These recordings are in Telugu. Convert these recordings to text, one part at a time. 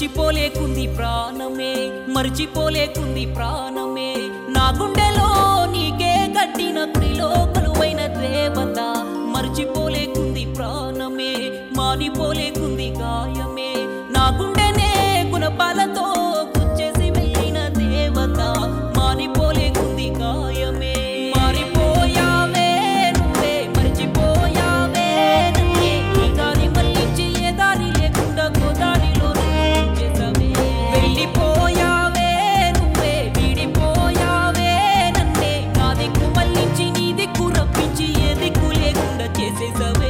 మర్చిపోలేకుంది ప్రాణమే మర్చిపోలేకుంది ప్రాణమే నా గుండెలో నీకే కట్టిన కుడిలో కొలువైన దేవత మర్చిపోలేకుంది ప్రాణమే మారిపోలేకుంది గాయమే నా గుండెనే గుణపాలతో గుచ్చేసి వెళ్ళిన దేవత మారిపోలేకుంది గాయమే మారిపోయావే నువ్వే మర్చిపోయావే నన్నే ఈ దారి మళ్ళించి ఏ దారి లేకుండా గోదారిలో చేసావే వెళ్ళిపోయావే నువ్వే విడిపోయావే నన్నే నా దిక్కు మళ్ళించి నీ దిక్కు రప్పించి ఏ దిక్కు లేకుండా చేసేసావే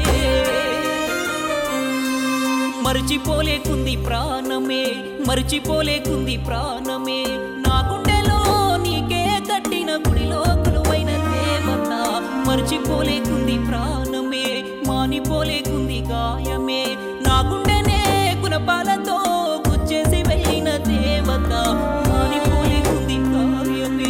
మర్చిపోలేకుంది ప్రాణమే మర్చిపోలేకుంది ప్రాణమే నా గుండెలో నీకే కట్టిన గుడిలో కొలువైన దేవత మర్చిపోలేకుంది ప్రాణమే మానిపోలేకుంది గాయమే నా గుండెనే గుణపాలతో గుచ్చేసి వెళ్ళిన దేవత మానిపోలేకుంది గాయమే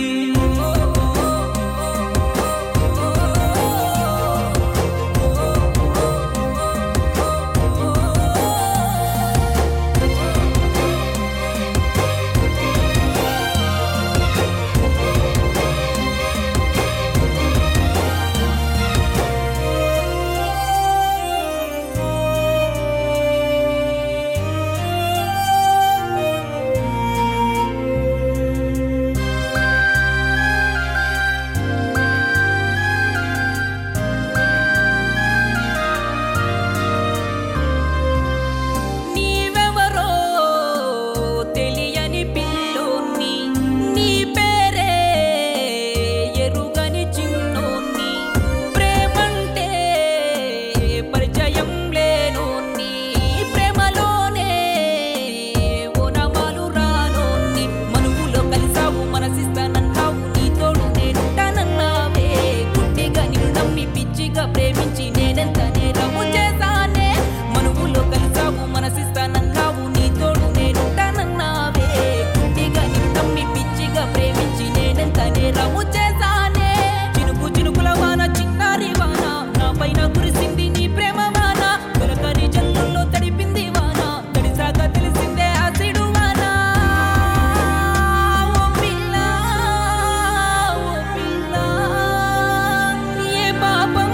నీవెవరో తెలియని పిల్లోన్ని నీ పేరే ఎరుగని చిన్నోన్ని ప్రేమంటే పరిచయం లేనోన్ని ప్రేమలోనే ఓనమాలు రానోన్ని మనువులో కలిసావు మనసిస్తానన్నావు నీ తోడు నేనుంటానన్నావే గుడ్డిగా నిన్ను నమ్మి పిచ్చిగా ప్రేమించి నేనెంత నేరము చేశానే మనువులో కలిసావు మనసిస్తానన్నావు నీ తోడు నేనుంటానన్నావే గుడ్డిగా నిన్ను నమ్మి పిచ్చిగా ప్రేమించి నేనెంత నేరము చేశానే చినుకు చినుకుల వాన చిన్నారి వాన నా పైన కురిసింది నీ ప్రేమ వాన దొరకని జల్లుల్లో తడిపింది వాన తడిసాక తెలిసిందే ఆసిడు వాన ఓ పిల్ల ఓ పిల్ల ఏ పాపం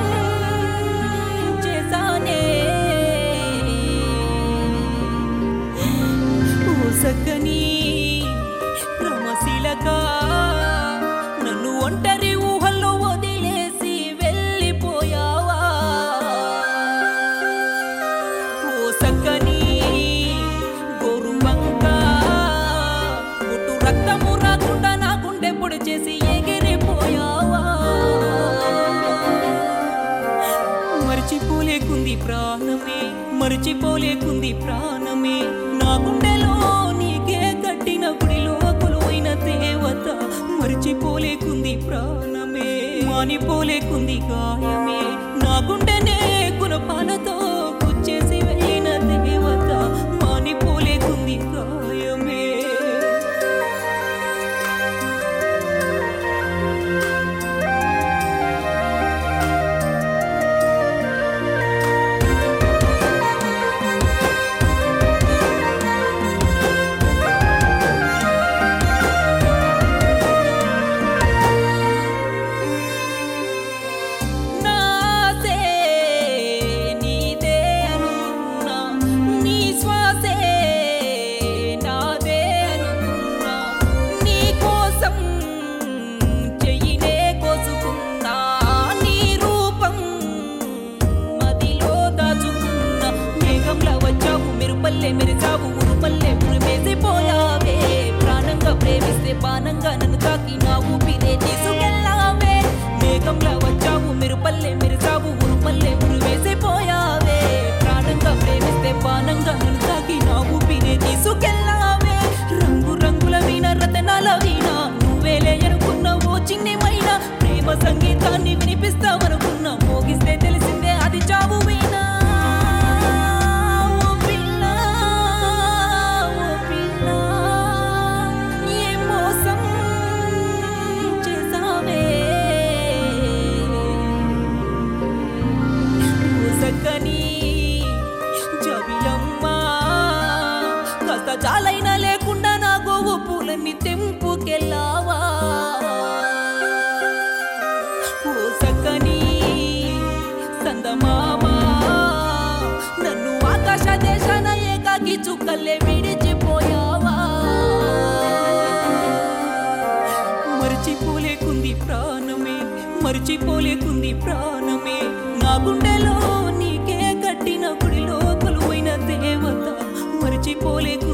చేశానే ఓ సక్కని రమశీలక నన్ను ఒంటరి ఊహల్లో వదిలేసి వెళ్ళిపోయావా ఓ సక్కని గోరువంక పుట్టు రక్తము రాకుండా నా గుండె పొడి చేసి ఎగిరిపోయావా మర్చిపోలేకుంది ప్రాణమే మర్చిపోలేకుంది ప్రాణమే నా గుండెలో నీకే కట్టిన గుడిలో కొలువైన దేవత మర్చిపోలేకుంది ప్రాణమే మానిపోలేకుంది గాయమే నా గుండెనే గుణపాలతో గుచ్చేసి వెళ్ళిన దేవత మానిపోలేకుంది గాయమే నాసే నీదే అనుకున్నా నీ శ్వాసే నాదే అనుకున్నా నీ కోసం చెయ్యినే కోసుకున్నా నీ రూపం మదిలో దాచుకున్నా మేఘంలా వచ్చావు మెరుపల్లె మెరిసావు ఉరుపల్లె ఉరిమేసిపోయావే ప్రాణంగా ప్రేమిస్తే బాణంగా నన్ను తాకి నా ఊపిరే తీసుకెళ్ళావే మేఘంలా వచ్చావు మెరుపల్లె మెరిసావు ఉరుపల్లె ఉరివేసిపోయావే ప్రాణంగా ప్రేమిస్తే బాణంగా నన్ను తాకి నా ఊపిరే తీసుకెళ్ళావే రంగు రంగుల వీణ రతనాల వీణ నువ్వేలే అనుకున్న ఓ చిన్నమైన ప్రేమ సంగీతాన్ని వినిపిస్తావనుకున్నా మోగిస్తే తెలిసిందే అది చావు వీణా ఓ పిల్ల ఓ పిల్ల ఏ మోసం నన్ను తెంపుకెళ్ళావా ఓ సక్కని సందమామా నన్ను ఆకాశ దేశాన ఏకాకి చుక్కల్లే విడిచిపోయావా మర్చిపోలేకుంది ప్రాణమే మర్చిపోలేకుంది ప్రాణమే నా గుండెలో నీకే కట్టిన గుడిలో కొలువైన దేవత మర్చిపోలేకుంది